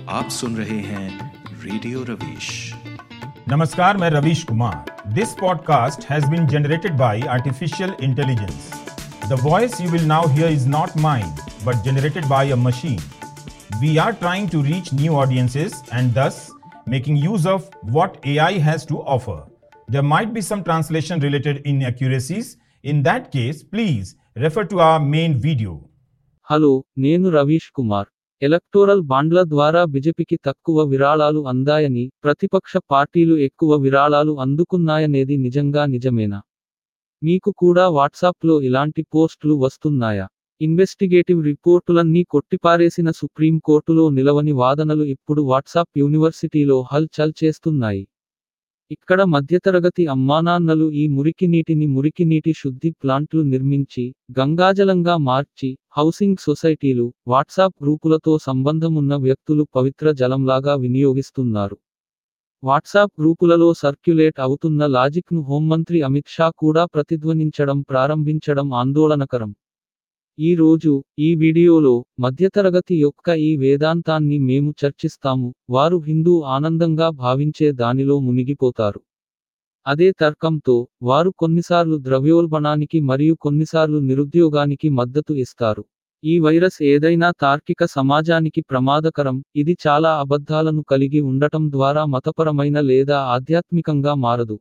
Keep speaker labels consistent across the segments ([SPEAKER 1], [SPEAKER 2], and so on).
[SPEAKER 1] आप सुन रहे हैं रेडियो रवीश
[SPEAKER 2] नमस्कार मैं Ravish Kumar this podcast has been generated by artificial intelligence the voice you will now hear is not mine but generated by a machine we are trying to reach new audiences and thus making use of what AI has to offer. There might be some translation related inaccuracies. In that case, please refer to our main video.
[SPEAKER 3] Hello నేను Ravish Kumar electoral బాండ్ల ద్వారా బిజెపికి తక్కువ విరాళాలు అందాయని ప్రతిపక్ష పార్టీలు ఎక్కువ విరాళాలు అందుకున్నాయనేది నిజంగా నిజమేనా మీకు కూడా వాట్సాప్లో ఇలాంటి పోస్టులు వస్తున్నాయా ఇన్వెస్టిగేటివ్ రిపోర్టులన్నీ కొట్టిపారేసిన సుప్రీం కోర్టులో నిలవని వాదనలు ఇప్పుడు వాట్సాప్ యూనివర్సిటీలో హల్ చల్ చేస్తున్నాయి ఇక్కడ మధ్యతరగతి అమ్మానాన్నలు ఈ మురికి నీటిని మురికి నీటి శుద్ధి ప్లాంట్లు నిర్మించి గంగాజలంగా మార్చి హౌసింగ్ సొసైటీలు వాట్సాప్ గ్రూపులతో సంబంధమున్న వ్యక్తులు పవిత్ర జలంలాగా వినియోగిస్తున్నారు వాట్సాప్ గ్రూపులలో సర్క్యులేట్ అవుతున్న లాజిక్ను హోంమంత్రి అమిత్ షా కూడా ప్రతిధ్వనించడం ప్రారంభించడం ఆందోళనకరం ఈ రోజు ఈ వీడియోలో మధ్యతరగతి యొక్క ఈ వేదాంతాన్ని మేము చర్చిస్తాము వారు హిందూ ఆనందంగా భావించే దానిలో మునిగిపోతారు అదే తర్కంతో వారు కొన్నిసార్లు ద్రవ్యోల్బణానికి మరియు కొన్నిసార్లు నిరుద్యోగానికి మద్దతు ఇస్తారు ఈ వైరస్ ఏదైనా తార్కిక సమాజానికి ప్రమాదకరం ఇది చాలా అబద్ధాలను కలిగి ఉండటం ద్వారా మతపరమైన లేదా ఆధ్యాత్మికంగా మారదు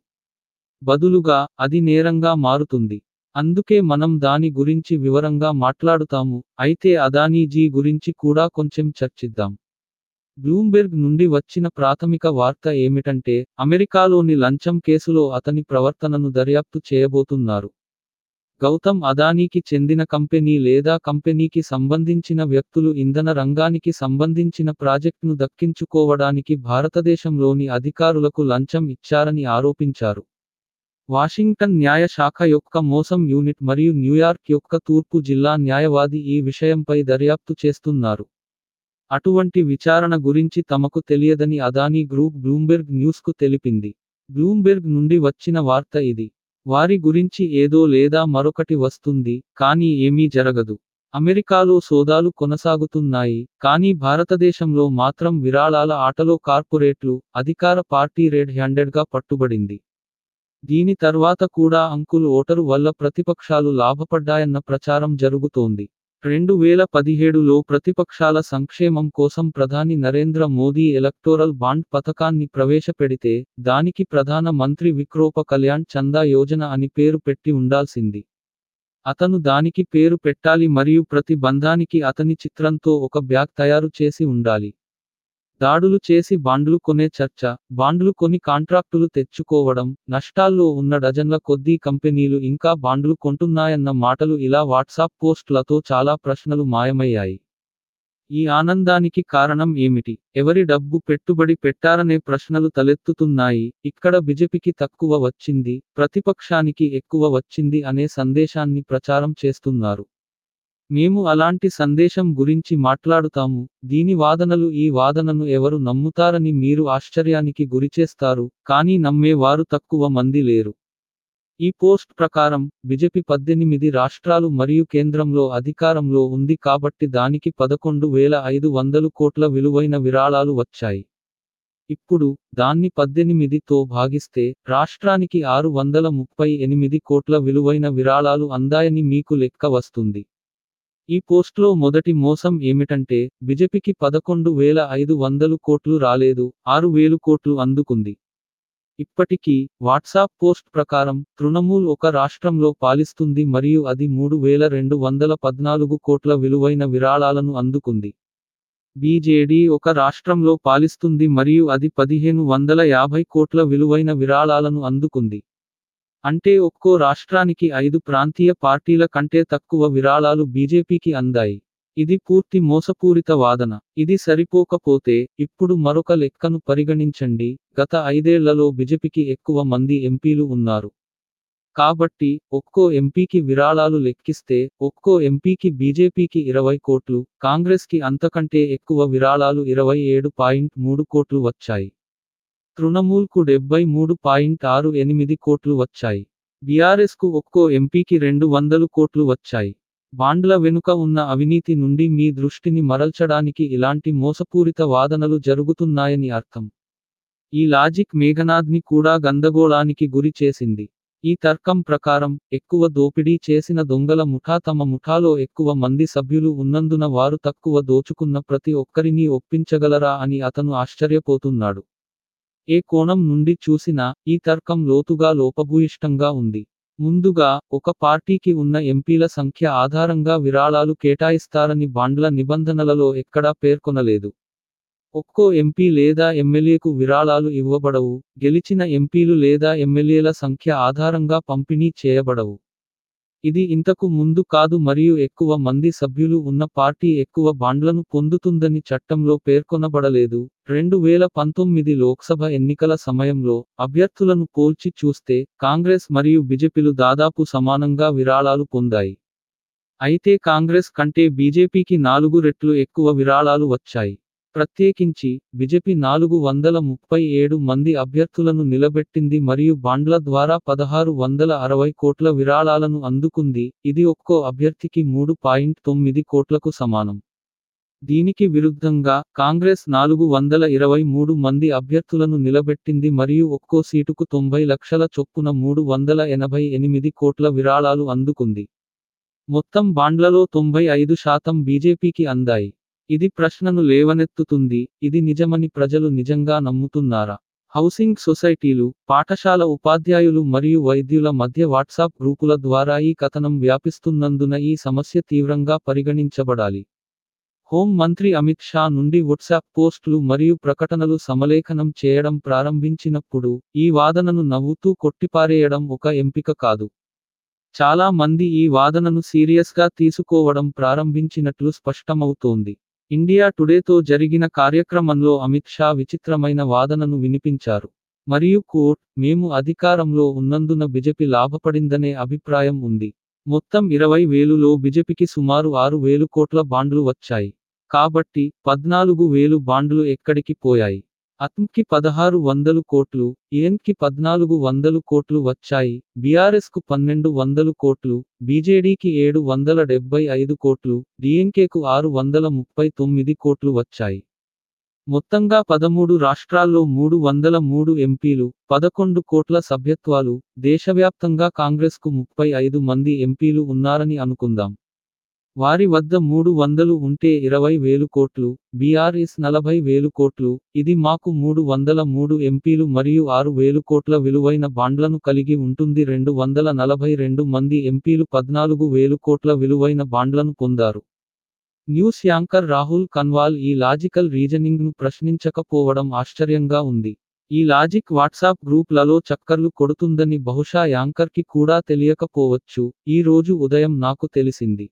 [SPEAKER 3] బదులుగా అది నేరంగా మారుతుంది అందుకే మనం దాని గురించి వివరంగా మాట్లాడుతాము అయితే అదానీజీ గురించి కూడా కొంచెం చర్చిద్దాం బ్లూంబెర్గ్ నుండి వచ్చిన ప్రాథమిక వార్త ఏమిటంటే అమెరికాలోని లంచం కేసులో అతని ప్రవర్తనను దర్యాప్తు చేయబోతున్నారు గౌతమ్ అదానీకి చెందిన కంపెనీ లేదా కంపెనీకి సంబంధించిన వ్యక్తులు ఇంధన రంగానికి సంబంధించిన ప్రాజెక్టును దక్కించుకోవడానికి భారతదేశంలోని అధికారులకు లంచం ఇచ్చారని ఆరోపించారు వాషింగ్టన్ న్యాయ శాఖ యొక్క మోసం యూనిట్ మరియు న్యూయార్క్ యొక్క తూర్పు జిల్లా న్యాయవాది ఈ విషయంపై దర్యాప్తు చేస్తున్నారు అటువంటి విచారణ గురించి తమకు తెలియదని అదానీ గ్రూప్ బ్లూంబెర్గ్ న్యూస్కు తెలిపింది బ్లూంబెర్గ్ నుండి వచ్చిన వార్త ఇది వారి గురించి ఏదో లేదా మరొకటి వస్తుంది కానీ ఏమీ జరగదు అమెరికాలో సోదాలు కొనసాగుతున్నాయి కానీ భారతదేశంలో మాత్రం విరాళాల ఆటలో కార్పొరేట్లు అధికార పార్టీ రెడ్ హ్యాండెడ్గా పట్టుబడింది దీని తర్వాత కూడా అంకుల్ ఓటరు వల్ల ప్రతిపక్షాలు లాభపడ్డాయన్న ప్రచారం జరుగుతోంది రెండు వేల పదిహేడులో ప్రతిపక్షాల సంక్షేమం కోసం ప్రధాని నరేంద్ర మోదీ ఎలక్టోరల్ బాండ్ పథకాన్ని ప్రవేశపెడితే దానికి ప్రధాన మంత్రి విక్రోప కళ్యాణ్ చందా యోజన అని పేరు పెట్టి ఉండాల్సింది అతను దానికి పేరు పెట్టాలి మరియు ప్రతి బంధానికి అతని చిత్రంతో ఒక బ్యాగ్ తయారు చేసి ఉండాలి దాడులు చేసి బాండ్లు కొనే చర్చ బాండ్లు కొని కాంట్రాక్టులు తెచ్చుకోవడం నష్టాల్లో ఉన్న డజన్ల కొద్దీ కంపెనీలు ఇంకా బాండ్లు కొంటున్నాయన్న మాటలు ఇలా వాట్సాప్ పోస్టులతో చాలా ప్రశ్నలు మాయమయ్యాయి ఈ ఆనందానికి కారణం ఏమిటి ఎవరి డబ్బు పెట్టుబడి పెట్టారనే ప్రశ్నలు తలెత్తుతున్నాయి ఇక్కడ బిజెపికి తక్కువ వచ్చింది ప్రతిపక్షానికి ఎక్కువ వచ్చింది అనే సందేశాన్ని ప్రచారం చేస్తున్నారు మేము అలాంటి సందేశం గురించి మాట్లాడుతాము దీని వాదనలు ఈ వాదనను ఎవరు నమ్ముతారని మీరు ఆశ్చర్యానికి గురిచేస్తారు కానీ నమ్మేవారు తక్కువ మంది లేరు ఈ పోస్ట్ ప్రకారం బిజెపి పద్దెనిమిది రాష్ట్రాలు మరియు కేంద్రంలో అధికారంలో ఉంది కాబట్టి దానికి పదకొండు వేల ఐదు వందలు కోట్ల విలువైన విరాళాలు వచ్చాయి ఇప్పుడు దాన్ని పద్దెనిమిదితో భాగిస్తే రాష్ట్రానికి ఆరు వందల ముప్పై ఎనిమిది కోట్ల విలువైన విరాళాలు అందాయని మీకు లెక్క వస్తుంది ఈ పోస్ట్లో మొదటి మోసం ఏమిటంటే బిజెపికి పదకొండు వేల ఐదు వందలు కోట్లు రాలేదు ఆరు వేలు కోట్లు అందుకుంది ఇప్పటికీ వాట్సాప్ పోస్ట్ ప్రకారం తృణమూల్ ఒక రాష్ట్రంలో పాలిస్తుంది మరియు అది మూడు వేల రెండు వందల పద్నాలుగు కోట్ల విలువైన విరాళాలను అందుకుంది బీజేడీ ఒక రాష్ట్రంలో పాలిస్తుంది మరియు అది పదిహేను వందల యాభై కోట్ల విలువైన విరాళాలను అందుకుంది అంటే ఒక్కో రాష్ట్రానికి ఐదు ప్రాంతీయ పార్టీల కంటే తక్కువ విరాళాలు బీజేపీకి అందాయి ఇది పూర్తి మోసపూరిత వాదన ఇది సరిపోకపోతే ఇప్పుడు మరొక లెక్కను పరిగణించండి గత ఐదేళ్లలో బిజెపికి ఎక్కువ మంది ఎంపీలు ఉన్నారు కాబట్టి ఒక్కో ఎంపీకి విరాళాలు లెక్కిస్తే ఒక్కో ఎంపీకి బీజేపీకి ఇరవై కోట్లు కాంగ్రెస్కి అంతకంటే ఎక్కువ విరాళాలు ఇరవై ఏడు పాయింట్ మూడు కోట్లు వచ్చాయి తృణమూల్కు డెబ్బై మూడు పాయింట్ ఆరు ఎనిమిది కోట్లు వచ్చాయి బీఆర్ఎస్కు ఒక్కో ఎంపీకి రెండు వందలు కోట్లు వచ్చాయి బాండ్ల వెనుక ఉన్న అవినీతి నుండి మీ దృష్టిని మరల్చడానికి ఇలాంటి మోసపూరిత వాదనలు జరుగుతున్నాయని అర్థం ఈ లాజిక్ మేఘనాథ్ని కూడా గందగోళానికి గురి చేసింది ఈ తర్కం ప్రకారం ఎక్కువ దోపిడీ చేసిన దొంగల ముఠా తమ ముఠాలో ఎక్కువ మంది సభ్యులు ఉన్నందున వారు తక్కువ దోచుకున్న ప్రతి ఒక్కరినీ ఒప్పించగలరా అని అతను ఆశ్చర్యపోతున్నాడు ఏ కోణం నుండి చూసినా ఈ తర్కం లోతుగా లోపభూయిష్టంగా ఉంది ముందుగా ఒక పార్టీకి ఉన్న ఎంపీల సంఖ్య ఆధారంగా విరాళాలు కేటాయిస్తారని బాండ్ల నిబంధనలలో ఎక్కడా పేర్కొనలేదు ఒక్కో ఎంపీ లేదా ఎమ్మెల్యేకు విరాళాలు ఇవ్వబడవు గెలిచిన ఎంపీలు లేదా ఎమ్మెల్యేల సంఖ్య ఆధారంగా పంపిణీ చేయబడవు ఇది ఇంతకు ముందు కాదు మరియు ఎక్కువ మంది సభ్యులు ఉన్న పార్టీ ఎక్కువ బాండ్లను పొందుతుందని చట్టంలో పేర్కొనబడలేదు రెండు వేల పంతొమ్మిది లోక్సభ ఎన్నికల సమయంలో అభ్యర్థులను పోల్చి చూస్తే కాంగ్రెస్ మరియు బిజెపిలు దాదాపు సమానంగా విరాళాలు పొందాయి అయితే కాంగ్రెస్ కంటే బీజేపీకి నాలుగు రెట్లు ఎక్కువ విరాళాలు వచ్చాయి ప్రత్యేకించి బిజెపి నాలుగు వందల ముప్పై ఏడు మంది అభ్యర్థులను నిలబెట్టింది మరియు బాండ్ల ద్వారా పదహారు వందల అరవై కోట్ల విరాళాలను అందుకుంది ఇది ఒక్కో అభ్యర్థికి మూడు పాయింట్ తొమ్మిది కోట్లకు సమానం దీనికి విరుద్ధంగా కాంగ్రెస్ నాలుగు వందల ఇరవై మూడు మంది అభ్యర్థులను నిలబెట్టింది మరియు ఒక్కో సీటుకు తొంభై లక్షల చొప్పున మూడు వందల ఎనభై ఎనిమిది కోట్ల విరాళాలు అందుకుంది మొత్తం బాండ్లలో తొంభై ఐదు శాతం బీజేపీకి అందాయి ఇది ప్రశ్నను లేవనెత్తుతుంది ఇది నిజమని ప్రజలు నిజంగా నమ్ముతున్నారా హౌసింగ్ సొసైటీలు పాఠశాల ఉపాధ్యాయులు మరియు వైద్యుల మధ్య వాట్సాప్ గ్రూపుల ద్వారా ఈ కథనం వ్యాపిస్తున్నందున ఈ సమస్య తీవ్రంగా పరిగణించబడాలి హోం మంత్రి అమిత్ షా నుండి వాట్సాప్ పోస్టులు మరియు ప్రకటనలు సమలేఖనం చేయడం ప్రారంభించినప్పుడు ఈ వాదనను నవ్వుతూ కొట్టిపారేయడం ఒక ఎంపిక కాదు చాలా మంది ఈ వాదనను సీరియస్గా తీసుకోవడం ప్రారంభించినట్లు స్పష్టమవుతోంది ఇండియా టుడేతో జరిగిన కార్యక్రమంలో అమిత్ షా విచిత్రమైన వాదనను వినిపించారు మరియు కోర్ట్ మేము అధికారంలో ఉన్నందున బిజెపి లాభపడిందనే అభిప్రాయం ఉంది మొత్తం ఇరవై వేలులో బిజెపికి సుమారు ఆరు వేలు కోట్ల బాండ్లు వచ్చాయి కాబట్టి పద్నాలుగు వేలు బాండ్లు ఎక్కడికి పోయాయి అత్మ్కి పదహారు వందలు కోట్లు ఈఎన్కి పద్నాలుగు వందలు కోట్లు వచ్చాయి బీఆర్ఎస్కు పన్నెండు వందలు కోట్లు బీజేడీకి ఏడు వందల డెబ్బై ఐదు కోట్లు డిఎన్కేకు ఆరు వందల ముప్పై తొమ్మిది కోట్లు వచ్చాయి మొత్తంగా పదమూడు రాష్ట్రాల్లో మూడు వందల మూడు ఎంపీలు పదకొండు కోట్ల సభ్యత్వాలు దేశవ్యాప్తంగా కాంగ్రెస్కు ముప్పై ఐదు మంది ఎంపీలు ఉన్నారని అనుకుందాం వారి వద్ద మూడు వందలు ఉంటే ఇరవై వేలు కోట్లు బీఆర్ఎస్ నలభై వేలు కోట్లు ఇది మాకు మూడు వందల మూడు ఎంపీలు మరియు ఆరు వేలు కోట్ల విలువైన బాండ్లను కలిగి ఉంటుంది రెండు వందల నలభై రెండు మంది ఎంపీలు పద్నాలుగు వేలు కోట్ల విలువైన బాండ్లను పొందారు న్యూస్ యాంకర్ రాహుల్ కన్వాల్ ఈ లాజికల్ రీజనింగ్ను ప్రశ్నించకపోవడం ఆశ్చర్యంగా ఉంది ఈ లాజిక్ వాట్సాప్ గ్రూప్లలో చక్కర్లు కొడుతుందని బహుశా యాంకర్కి కూడా తెలియకపోవచ్చు ఈ రోజు ఉదయం నాకు తెలిసింది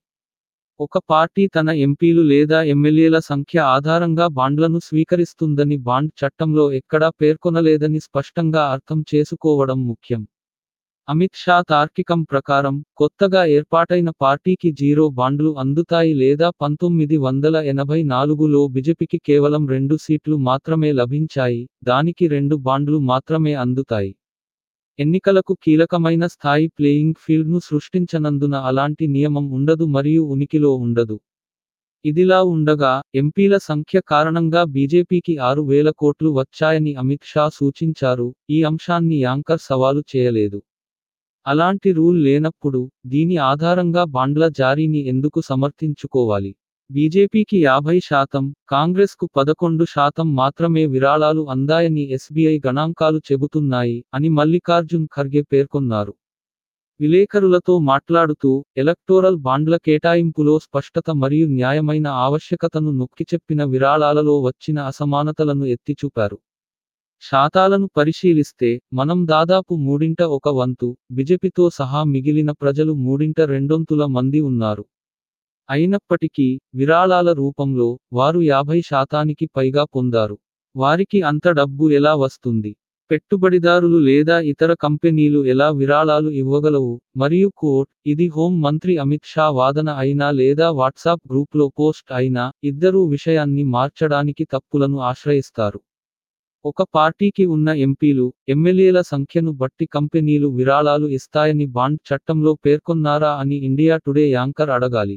[SPEAKER 3] ఒక పార్టీ తన ఎంపీలు లేదా ఎమ్మెల్యేల సంఖ్య ఆధారంగా బాండ్లను స్వీకరిస్తుందని బాండ్ చట్టంలో ఎక్కడా పేర్కొనలేదని స్పష్టంగా అర్థం చేసుకోవడం ముఖ్యం అమిత్ షా తార్కికం ప్రకారం కొత్తగా ఏర్పాటైన పార్టీకి జీరో బాండ్లు అందుతాయి లేదా పంతొమ్మిది వందల ఎనభై నాలుగులో బిజెపికి కేవలం రెండు సీట్లు మాత్రమే లభించాయి దానికి రెండు బాండ్లు మాత్రమే అందుతాయి ఎన్నికలకు కీలకమైన స్థాయి ప్లేయింగ్ ఫీల్డ్ను సృష్టించనందున అలాంటి నియమం ఉండదు మరియు ఉనికిలో ఉండదు ఇదిలా ఉండగా ఎంపీల సంఖ్య కారణంగా బీజేపీకి ఆరు వేల కోట్లు వచ్చాయని అమిత్ షా సూచించారు ఈ అంశాన్ని యాంకర్ సవాలు చేయలేదు అలాంటి రూల్ లేనప్పుడు దీని ఆధారంగా బాండ్ల జారీని ఎందుకు సమర్థించుకోవాలి బీజేపీకి యాభై శాతం కాంగ్రెస్కు పదకొండు శాతం మాత్రమే విరాళాలు అందాయని ఎస్బీఐ గణాంకాలు చెబుతున్నాయి అని మల్లికార్జున్ ఖర్గే పేర్కొన్నారు విలేకరులతో మాట్లాడుతూ ఎలక్టోరల్ బాండ్ల కేటాయింపులో స్పష్టత మరియు న్యాయమైన ఆవశ్యకతను నొక్కిచెప్పిన విరాళాలలో వచ్చిన అసమానతలను ఎత్తిచూపారు శాతాలను పరిశీలిస్తే మనం దాదాపు మూడింట ఒక వంతు బిజెపితో సహా మిగిలిన ప్రజలు మూడింట రెండొంతుల మంది ఉన్నారు అయినప్పటికీ విరాళాల రూపంలో వారు యాభై శాతానికి పైగా పొందారు వారికి అంత డబ్బు ఎలా వస్తుంది పెట్టుబడిదారులు లేదా ఇతర కంపెనీలు ఎలా విరాళాలు ఇవ్వగలవు మరియు కోట్ ఇది హోం మంత్రి అమిత్ షా వాదన అయినా లేదా వాట్సాప్ గ్రూప్లో పోస్ట్ అయినా ఇద్దరూ విషయాన్ని మార్చడానికి తప్పులను ఆశ్రయిస్తారు ఒక పార్టీకి ఉన్న ఎంపీలు ఎమ్మెల్యేల సంఖ్యను బట్టి కంపెనీలు విరాళాలు ఇస్తాయని బాండ్ చట్టంలో పేర్కొన్నారా అని ఇండియా టుడే యాంకర్ అడగాలి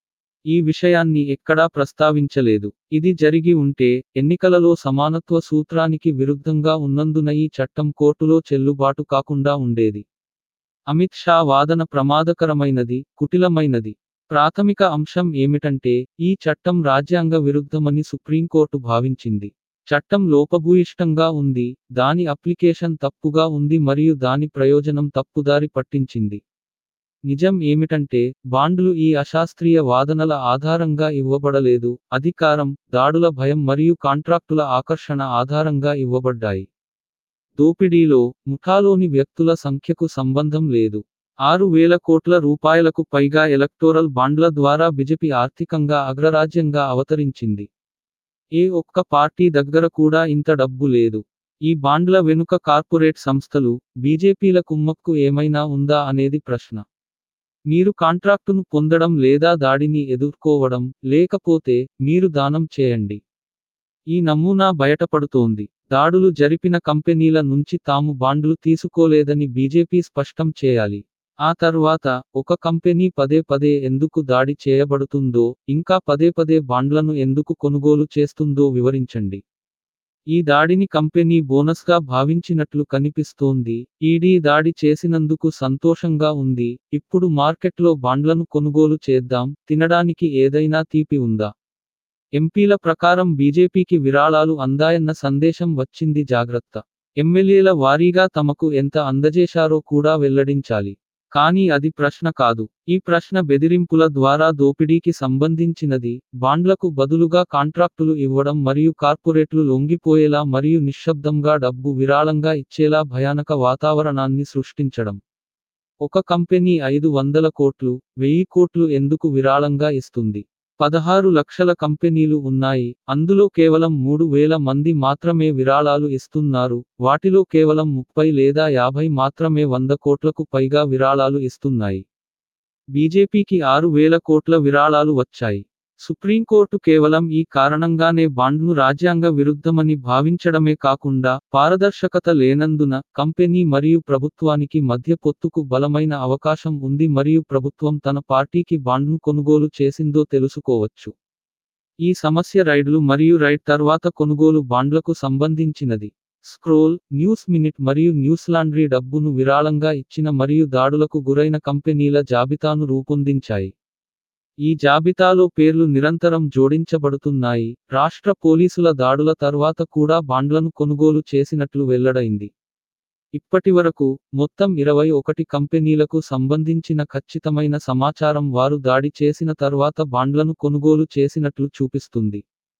[SPEAKER 3] ఈ విషయాన్ని ఎక్కడా ప్రస్తావించలేదు ఇది జరిగి ఉంటే ఎన్నికలలో సమానత్వ సూత్రానికి విరుద్ధంగా ఉన్నందున ఈ చట్టం కోర్టులో చెల్లుబాటు కాకుండా ఉండేది అమిత్ షా వాదన ప్రమాదకరమైనది కుటిలమైనది ప్రాథమిక అంశం ఏమిటంటే ఈ చట్టం రాజ్యాంగ విరుద్ధమని సుప్రీంకోర్టు భావించింది చట్టం లోపభూయిష్టంగా ఉంది దాని అప్లికేషన్ తప్పుగా ఉంది మరియు దాని ప్రయోజనం తప్పుదారి పట్టించింది నిజం ఏమిటంటే బాండ్లు ఈ అశాస్త్రీయ వాదనల ఆధారంగా ఇవ్వబడలేదు అధికారం దాడుల భయం మరియు కాంట్రాక్టుల ఆకర్షణ ఆధారంగా ఇవ్వబడ్డాయి దోపిడీలో ముఠాలోని వ్యక్తుల సంఖ్యకు సంబంధం లేదు ఆరు వేల కోట్ల రూపాయలకు పైగా ఎలక్టోరల్ బాండ్ల ద్వారా బిజెపి ఆర్థికంగా అగ్రరాజ్యంగా అవతరించింది ఏ ఒక్క పార్టీ దగ్గర కూడా ఇంత డబ్బు లేదు ఈ బాండ్ల వెనుక కార్పొరేట్ సంస్థలు బీజేపీల కుమ్మక్కు ఏమైనా ఉందా అనేది ప్రశ్న మీరు కాంట్రాక్టును పొందడం లేదా దాడిని ఎదుర్కోవడం లేకపోతే మీరు దానం చేయండి ఈ నమూనా బయటపడుతోంది దాడులు జరిపిన కంపెనీల నుంచి తాము బాండ్లు తీసుకోలేదని బీజేపీ స్పష్టం చేయాలి ఆ తర్వాత ఒక కంపెనీ పదే పదే ఎందుకు దాడి చేయబడుతుందో ఇంకా పదే పదే బాండ్లను ఎందుకు కొనుగోలు చేస్తుందో వివరించండి ఈ దాడిని కంపెనీ బోనస్గా భావించినట్లు కనిపిస్తోంది ఈడీ దాడి చేసినందుకు సంతోషంగా ఉంది ఇప్పుడు మార్కెట్లో బాండ్లను కొనుగోలు చేద్దాం తినడానికి ఏదైనా తీపి ఉందా ఎంపీల ప్రకారం బీజేపీకి విరాళాలు అందాయన్న సందేశం వచ్చింది జాగ్రత్త ఎమ్మెల్యేల వారీగా తమకు ఎంత అందజేశారో కూడా వెల్లడించాలి కానీ అది ప్రశ్న కాదు ఈ ప్రశ్న బెదిరింపుల ద్వారా దోపిడీకి సంబంధించినది బాండ్లకు బదులుగా కాంట్రాక్టులు ఇవ్వడం మరియు కార్పొరేట్లు లొంగిపోయేలా మరియు నిశ్శబ్దంగా డబ్బు విరాళంగా ఇచ్చేలా భయానక వాతావరణాన్ని సృష్టించడం ఒక కంపెనీ ఐదు వందల కోట్లు వెయ్యి కోట్లు ఎందుకు విరాళంగా ఇస్తుంది పదహారు లక్షల కంపెనీలు ఉన్నాయి అందులో కేవలం మూడు వేల మంది మాత్రమే విరాళాలు ఇస్తున్నారు వాటిలో కేవలం ముప్పై లేదా యాభై మాత్రమే వంద కోట్లకు పైగా విరాళాలు ఇస్తున్నాయి బీజేపీకి ఆరు వేల కోట్ల విరాళాలు వచ్చాయి సుప్రీంకోర్టు కేవలం ఈ కారణంగానే బాండ్ను రాజ్యాంగ విరుద్ధమని భావించడమే కాకుండా పారదర్శకత లేనందున కంపెనీ మరియు ప్రభుత్వానికి మధ్య పొత్తుకు బలమైన అవకాశం ఉంది మరియు ప్రభుత్వం తన పార్టీకి బాండ్ను కొనుగోలు చేసిందో తెలుసుకోవచ్చు ఈ సమస్య రైడ్లు మరియు రైడ్ తర్వాత కొనుగోలు బాండ్లకు సంబంధించినది స్క్రోల్ న్యూస్ మినిట్ మరియు న్యూస్ లాండ్రీ డబ్బును విరాళంగా ఇచ్చిన మరియు దాడులకు గురైన కంపెనీల జాబితాను రూపొందించాయి ఈ జాబితాలో పేర్లు నిరంతరం జోడించబడుతున్నాయి రాష్ట్ర పోలీసుల దాడుల తర్వాత కూడా బాండ్లను కొనుగోలు చేసినట్లు వెల్లడైంది ఇప్పటివరకు మొత్తం ఇరవై ఒకటి కంపెనీలకు సంబంధించిన ఖచ్చితమైన సమాచారం వారు దాడి చేసిన తర్వాత బాండ్లను కొనుగోలు చేసినట్లు చూపిస్తుంది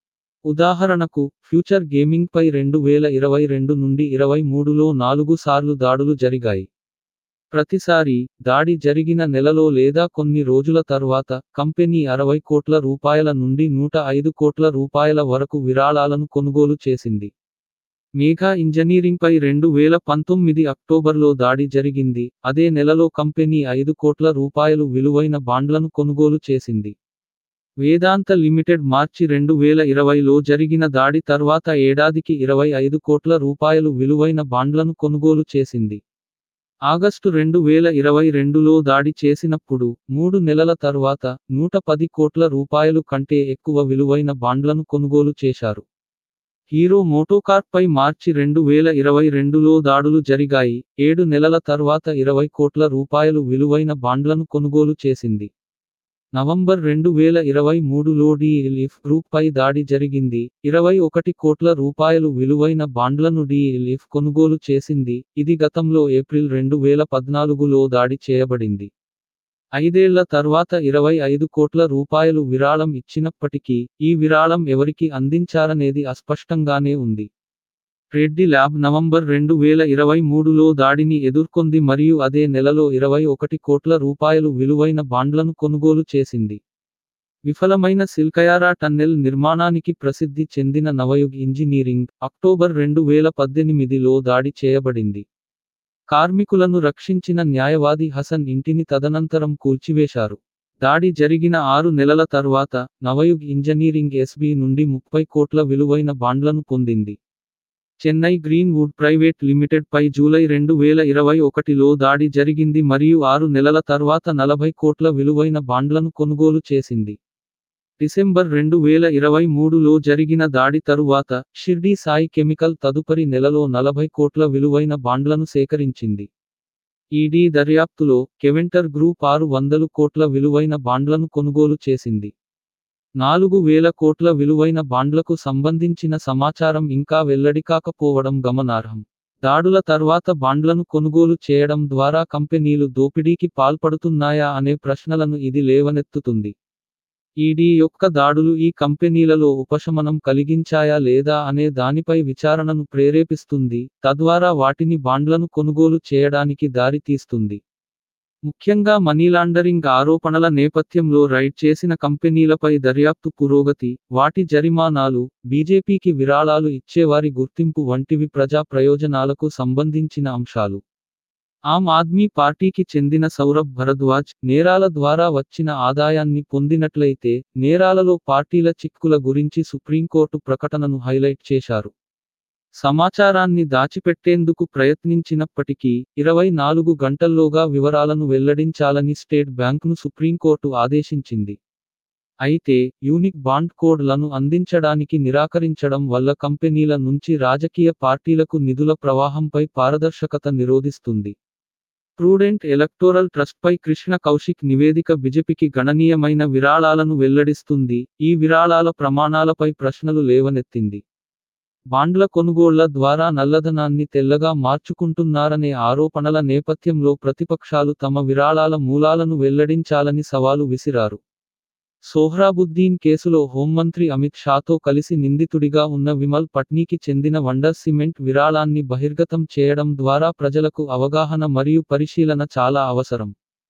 [SPEAKER 3] ఉదాహరణకు ఫ్యూచర్ గేమింగ్ పై రెండు వేల ఇరవై రెండు నుండి ఇరవై మూడులో నాలుగు సార్లు దాడులు జరిగాయి ప్రతిసారి దాడి జరిగిన నెలలో లేదా కొన్ని రోజుల తర్వాత కంపెనీ అరవై కోట్ల రూపాయల నుండి నూట ఐదు కోట్ల రూపాయల వరకు విరాళాలను కొనుగోలు చేసింది మేఘా ఇంజనీరింగ్ పై రెండు వేల పంతొమ్మిది అక్టోబర్లో దాడి జరిగింది అదే నెలలో కంపెనీ ఐదు కోట్ల రూపాయలు విలువైన బాండ్లను కొనుగోలు చేసింది వేదాంత లిమిటెడ్ మార్చి రెండు వేల ఇరవైలో జరిగిన దాడి తర్వాత ఏడాదికి ఇరవై ఐదు కోట్ల రూపాయలు విలువైన బాండ్లను కొనుగోలు చేసింది ఆగస్టు రెండు వేల ఇరవై రెండులో దాడి చేసినప్పుడు మూడు నెలల తర్వాత నూట పది కోట్ల రూపాయలు కంటే ఎక్కువ విలువైన బాండ్లను కొనుగోలు చేశారు హీరో మోటోకార్పై మార్చి రెండు వేల ఇరవై రెండులో దాడులు జరిగాయి ఏడు నెలల తర్వాత ఇరవై కోట్ల రూపాయలు విలువైన బాండ్లను కొనుగోలు చేసింది నవంబర్ రెండు వేల ఇరవై మూడులో డిఎల్ఎఫ్ గ్రూప్ పై దాడి జరిగింది ఇరవై ఒకటి కోట్ల రూపాయలు విలువైన బాండ్లను డిఎల్ఎఫ్ కొనుగోలు చేసింది ఇది గతంలో ఏప్రిల్ రెండు వేల పద్నాలుగులో దాడి చేయబడింది ఐదేళ్ల తర్వాత ఇరవై ఐదు కోట్ల రూపాయలు విరాళం ఇచ్చినప్పటికీ ఈ విరాళం ఎవరికి అందించారనేది అస్పష్టంగానే ఉంది రెడ్డి ల్యాబ్ నవంబర్ రెండు వేల ఇరవై మూడులో దాడిని ఎదుర్కొంది మరియు అదే నెలలో ఇరవై ఒకటి కోట్ల రూపాయలు విలువైన బాండ్లను కొనుగోలు చేసింది విఫలమైన సిల్కయారా టన్నెల్ నిర్మాణానికి ప్రసిద్ధి చెందిన నవయుగ్ ఇంజనీరింగ్ అక్టోబర్ రెండు వేల పద్దెనిమిదిలో దాడి చేయబడింది కార్మికులను రక్షించిన న్యాయవాది హసన్ ఇంటిని తదనంతరం కూల్చివేశారు దాడి జరిగిన ఆరు నెలల తర్వాత నవయుగ్ ఇంజనీరింగ్ ఎస్బీ నుండి ముప్పై కోట్ల విలువైన బాండ్లను పొందింది Chennai Greenwood private limited పై జూలై రెండు వేల ఇరవై ఒకటిలో దాడి జరిగింది మరియు ఆరు నెలల తర్వాత నలభై కోట్ల విలువైన బాండ్లను కొనుగోలు చేసింది డిసెంబర్ రెండు వేల ఇరవై మూడులో జరిగిన దాడి తరువాత షిర్డీ సాయి కెమికల్ తదుపరి నెలలో నలభై కోట్ల విలువైన బాండ్లను సేకరించింది ఈడీ దర్యాప్తులో కెవెంటర్ గ్రూప్ ఆరు వందలు కోట్ల విలువైన బాండ్లను కొనుగోలు చేసింది నాలుగు వేల కోట్ల విలువైన బాండ్లకు సంబంధించిన సమాచారం ఇంకా వెల్లడికాకపోవడం గమనార్హం దాడుల తర్వాత బాండ్లను కొనుగోలు చేయడం ద్వారా కంపెనీలు దోపిడీకి పాల్పడుతున్నాయా అనే ప్రశ్నలను ఇది లేవనెత్తుతుంది ఈడీ యొక్క దాడులు ఈ కంపెనీలలో ఉపశమనం కలిగించాయా లేదా అనే దానిపై విచారణను ప్రేరేపిస్తుంది తద్వారా వాటిని బాండ్లను కొనుగోలు చేయడానికి దారి తీస్తుంది ముఖ్యంగా మనీలాండరింగ్ ఆరోపణల నేపథ్యంలో రైడ్ చేసిన కంపెనీలపై దర్యాప్తు పురోగతి వాటి జరిమానాలు బీజేపీకి విరాళాలు ఇచ్చేవారి గుర్తింపు వంటివి ప్రజా ప్రయోజనాలకు సంబంధించిన అంశాలు ఆమ్ ఆద్మీ పార్టీకి చెందిన సౌరభ్ భరద్వాజ్ నేరాల ద్వారా వచ్చిన ఆదాయాన్ని పొందినట్లయితే నేరాలలో పార్టీల చిక్కుల గురించి సుప్రీంకోర్టు ప్రకటనను హైలైట్ చేశారు సమాచారాన్ని దాచిపెట్టేందుకు ప్రయత్నించినప్పటికీ ఇరవై నాలుగు గంటల్లోగా వివరాలను వెల్లడించాలని స్టేట్ బ్యాంకును సుప్రీంకోర్టు ఆదేశించింది అయితే యూనిక్ బాండ్ కోడ్లను అందించడానికి నిరాకరించడం వల్ల కంపెనీల నుంచి రాజకీయ పార్టీలకు నిధుల ప్రవాహంపై పారదర్శకత నిరోధిస్తుంది ప్రూడెంట్ ఎలక్టోరల్ ట్రస్ట్పై కృష్ణ కౌశిక్ నివేదిక బిజెపికి గణనీయమైన విరాళాలను వెల్లడిస్తుంది ఈ విరాళాల ప్రమాణాలపై ప్రశ్నలు లేవనెత్తింది బాండ్ల కొనుగోళ్ల ద్వారా నల్లధనాన్ని తెల్లగా మార్చుకుంటున్నారనే ఆరోపణల నేపథ్యంలో ప్రతిపక్షాలు తమ విరాళాల మూలాలను వెల్లడించాలని సవాలు విసిరారు సోహ్రాబుద్దీన్ కేసులో హోంమంత్రి అమిత్ షాతో కలిసి నిందితుడిగా ఉన్న విమల్ పట్నీకి చెందిన వండర్ సిమెంట్ విరాళాన్ని బహిర్గతం చేయడం ద్వారా ప్రజలకు అవగాహన మరియు పరిశీలన చాలా అవసరం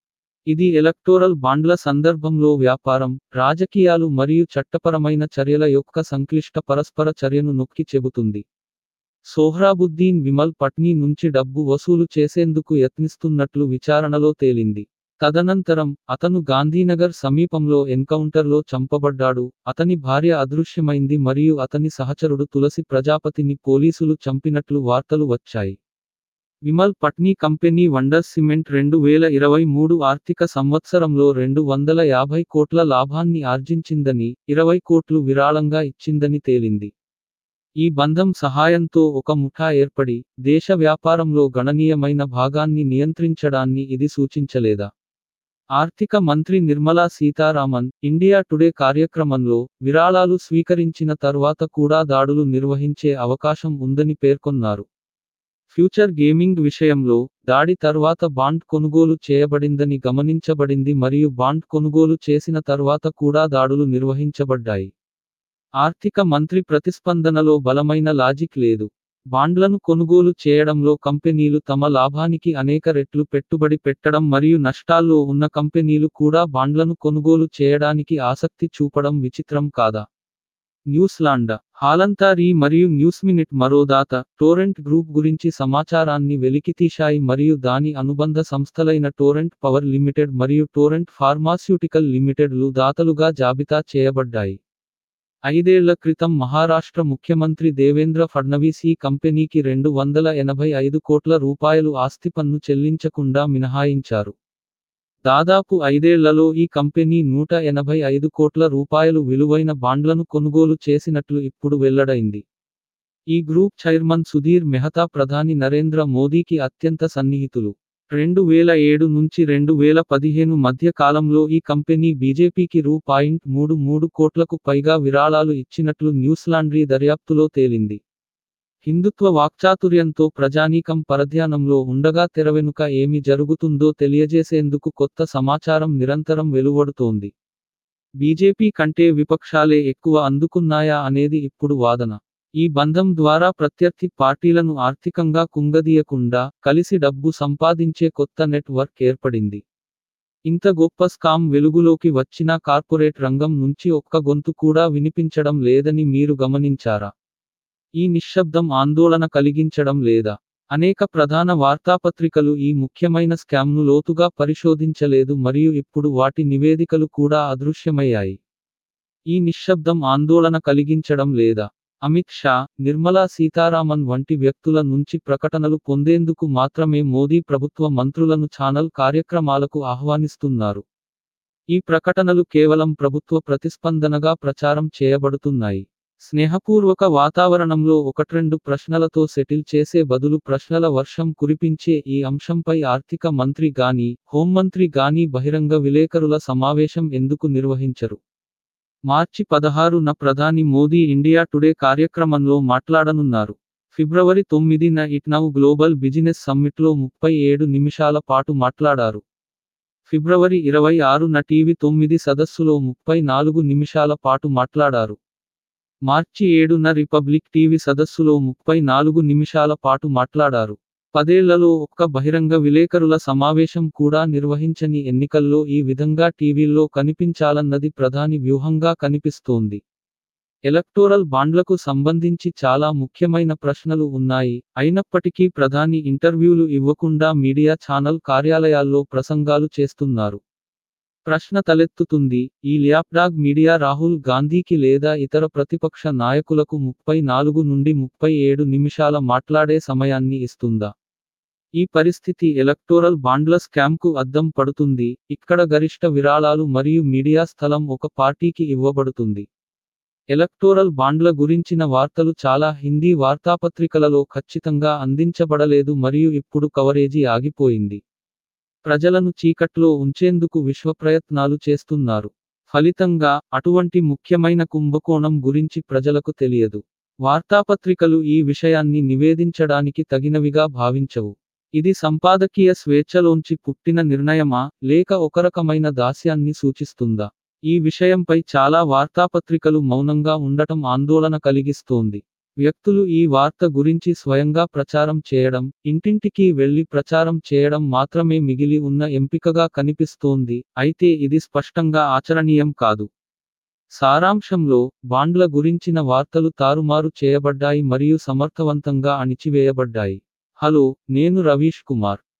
[SPEAKER 3] ఇది ఎలక్టోరల్ బాండ్ల సందర్భంలో వ్యాపారం రాజకీయాలు మరియు చట్టపరమైన చర్యల యొక్క సంక్లిష్ట పరస్పర చర్యను నొక్కి చెబుతుంది సోహ్రాబుద్దీన్ విమల్ పట్నీ నుంచి డబ్బు వసూలు చేసేందుకు యత్నిస్తున్నట్లు విచారణలో తేలింది తదనంతరం అతను గాంధీనగర్ సమీపంలో ఎన్కౌంటర్లో చంపబడ్డాడు అతని భార్య అదృశ్యమైంది మరియు అతని సహచరుడు తులసి ప్రజాపతిని పోలీసులు చంపినట్లు వార్తలు వచ్చాయి విమల్ పట్నీ కంపెనీ వండర్ సిమెంట్ రెండు వేల ఇరవై మూడు ఆర్థిక సంవత్సరంలో రెండు వందల యాభై కోట్ల లాభాన్ని ఆర్జించిందని ఇరవై కోట్లు విరాళంగా ఇచ్చిందని తేలింది ఈ బంధం సహాయంతో ఒక ముఠా ఏర్పడి దేశ వ్యాపారంలో గణనీయమైన భాగాన్ని నియంత్రించడాన్ని ఇది సూచించలేదా ఆర్థిక మంత్రి నిర్మలా సీతారామన్ ఇండియా టుడే కార్యక్రమంలో విరాళాలు స్వీకరించిన తర్వాత కూడా దాడులు నిర్వహించే అవకాశం ఉందని పేర్కొన్నారు ఫ్యూచర్ గేమింగ్ విషయంలో దాడి తర్వాత బాండ్ కొనుగోలు చేయబడిందని గమనించబడింది మరియు బాండ్ కొనుగోలు చేసిన తర్వాత కూడా దాడులు నిర్వహించబడ్డాయి ఆర్థిక మంత్రి ప్రతిస్పందనలో బలమైన లాజిక్ లేదు బాండ్లను కొనుగోలు చేయడంలో కంపెనీలు తమ లాభానికి అనేక రెట్లు పెట్టుబడి పెట్టడం మరియు నష్టాల్లో ఉన్న కంపెనీలు కూడా బాండ్లను కొనుగోలు చేయడానికి ఆసక్తి చూపడం విచిత్రం కాదా న్యూస్లాండ్ హాలంతారీ మరియు న్యూస్ మినిట్ మరో దాత టోరెంట్ గ్రూప్ గురించి సమాచారాన్ని వెలికితీశాయి మరియు దాని అనుబంధ సంస్థలైన టోరెంట్ పవర్ లిమిటెడ్ మరియు టోరెంట్ ఫార్మాస్యూటికల్ లిమిటెడ్లు దాతలుగా జాబితా చేయబడ్డాయి ఐదేళ్ల క్రితం మహారాష్ట్ర ముఖ్యమంత్రి దేవేంద్ర ఫడ్నవీస్ ఈ కంపెనీకి రెండు వందల ఎనభై ఐదు కోట్ల రూపాయలు ఆస్తి పన్ను చెల్లించకుండా మినహాయించారు దాదాపు ఐదేళ్లలో ఈ కంపెనీ నూట ఎనభై ఐదు కోట్ల రూపాయలు విలువైన బాండ్లను కొనుగోలు చేసినట్లు ఇప్పుడు వెల్లడైంది ఈ గ్రూప్ చైర్మన్ సుధీర్ మెహతా ప్రధాని నరేంద్ర మోదీకి అత్యంత సన్నిహితులు రెండు వేల ఏడు నుంచి రెండు వేల పదిహేను మధ్య కాలంలో ఈ కంపెనీ బీజేపీకి రూ పాయింట్ మూడు మూడు కోట్లకు పైగా విరాళాలు ఇచ్చినట్లు న్యూస్లాండ్రీ దర్యాప్తులో తేలింది హిందుత్వ వాక్చాతుర్యంతో ప్రజానీకం పరధ్యానంలో ఉండగా తెరవెనుక ఏమి జరుగుతుందో తెలియజేసేందుకు కొత్త సమాచారం నిరంతరం వెలువడుతోంది బీజేపీ కంటే విపక్షాలే ఎక్కువ అందుకున్నాయా అనేది ఇప్పుడు వాదన ఈ బంధం ద్వారా ప్రత్యర్థి పార్టీలను ఆర్థికంగా కుంగదీయకుండా కలిసి డబ్బు సంపాదించే కొత్త నెట్వర్క్ ఏర్పడింది ఇంత గొప్ప స్కామ్ వెలుగులోకి వచ్చినా కార్పొరేట్ రంగం నుంచి ఒక్క గొంతు కూడా వినిపించడం లేదని మీరు గమనించారా ఈ నిశ్శబ్దం ఆందోళన కలిగించడం లేదా అనేక ప్రధాన వార్తాపత్రికలు ఈ ముఖ్యమైన స్కామ్ను లోతుగా పరిశోధించలేదు మరియు ఇప్పుడు వాటి నివేదికలు కూడా అదృశ్యమయ్యాయి ఈ నిశ్శబ్దం ఆందోళన కలిగించడం లేదా అమిత్ షా నిర్మలా సీతారామన్ వంటి వ్యక్తుల నుంచి ప్రకటనలు పొందేందుకు మాత్రమే మోదీ ప్రభుత్వ మంత్రులను ఛానల్ కార్యక్రమాలకు ఆహ్వానిస్తున్నారు ఈ ప్రకటనలు కేవలం ప్రభుత్వ ప్రతిస్పందనగా ప్రచారం చేయబడుతున్నాయి స్నేహపూర్వక వాతావరణంలో ఒకట్రెండు ప్రశ్నలతో సెటిల్ చేసే బదులు ప్రశ్నల వర్షం కురిపించే ఈ అంశంపై ఆర్థిక మంత్రి గాని హోంమంత్రి గాని బహిరంగ విలేకరుల సమావేశం ఎందుకు నిర్వహించరు మార్చి పదహారున ప్రధాని మోదీ ఇండియా టుడే కార్యక్రమంలో మాట్లాడనున్నారు ఫిబ్రవరి తొమ్మిదిన ఇట్నౌ గ్లోబల్ బిజినెస్ సమ్మిట్లో ముప్పై ఏడు నిమిషాల పాటు మాట్లాడారు ఫిబ్రవరి ఇరవై ఆరున టీవీ తొమ్మిది సదస్సులో ముప్పై నాలుగు నిమిషాల పాటు మాట్లాడారు మార్చి ఏడున రిపబ్లిక్ టీవీ సదస్సులో ముప్పై నాలుగు నిమిషాల పాటు మాట్లాడారు పదేళ్లలో ఒక్క బహిరంగ విలేకరుల సమావేశం కూడా నిర్వహించని ఎన్నికల్లో ఈ విధంగా టీవీల్లో కనిపించాలన్నది ప్రధాని వ్యూహంగా కనిపిస్తోంది ఎలక్టోరల్ బాండ్లకు సంబంధించి చాలా ముఖ్యమైన ప్రశ్నలు ఉన్నాయి అయినప్పటికీ ప్రధాని ఇంటర్వ్యూలు ఇవ్వకుండా మీడియా ఛానల్ కార్యాలయాల్లో ప్రసంగాలు చేస్తున్నారు ప్రశ్న తలెత్తుతుంది ఈ ల్యాప్డాగ్ మీడియా రాహుల్ గాంధీకి లేదా ఇతర ప్రతిపక్ష నాయకులకు ముప్పై నాలుగు నుండి ముప్పై ఏడు నిమిషాల మాట్లాడే సమయాన్ని ఇస్తుందా ఈ పరిస్థితి ఎలక్టోరల్ బాండ్ల స్కామ్కు అద్దం పడుతుంది ఇక్కడ గరిష్ట విరాళాలు మరియు మీడియా స్థలం ఒక పార్టీకి ఇవ్వబడుతుంది ఎలక్టోరల్ బాండ్ల గురించిన వార్తలు చాలా హిందీ వార్తాపత్రికలలో ఖచ్చితంగా అందించబడలేదు మరియు ఇప్పుడు కవరేజీ ఆగిపోయింది ప్రజలను చీకట్లో ఉంచేందుకు విశ్వప్రయత్నాలు చేస్తున్నారు ఫలితంగా అటువంటి ముఖ్యమైన కుంభకోణం గురించి ప్రజలకు తెలియదు వార్తాపత్రికలు ఈ విషయాన్ని నివేదించడానికి తగినవిగా భావించవు ఇది సంపాదకీయ స్వేచ్ఛలోంచి పుట్టిన నిర్ణయమా లేక ఒక రకమైన దాస్యాన్ని సూచిస్తుందా ఈ విషయంపై చాలా వార్తాపత్రికలు మౌనంగా ఉండటం ఆందోళన కలిగిస్తోంది వ్యక్తులు ఈ వార్త గురించి స్వయంగా ప్రచారం చేయడం ఇంటింటికి వెళ్లి ప్రచారం చేయడం మాత్రమే మిగిలి ఉన్న ఎంపికగా కనిపిస్తోంది అయితే ఇది స్పష్టంగా ఆచరణీయం కాదు సారాంశంలో బాండ్ల గురించిన వార్తలు తారుమారు చేయబడ్డాయి మరియు సమర్థవంతంగా అణిచివేయబడ్డాయి హలో నేను రవీష్ కుమార్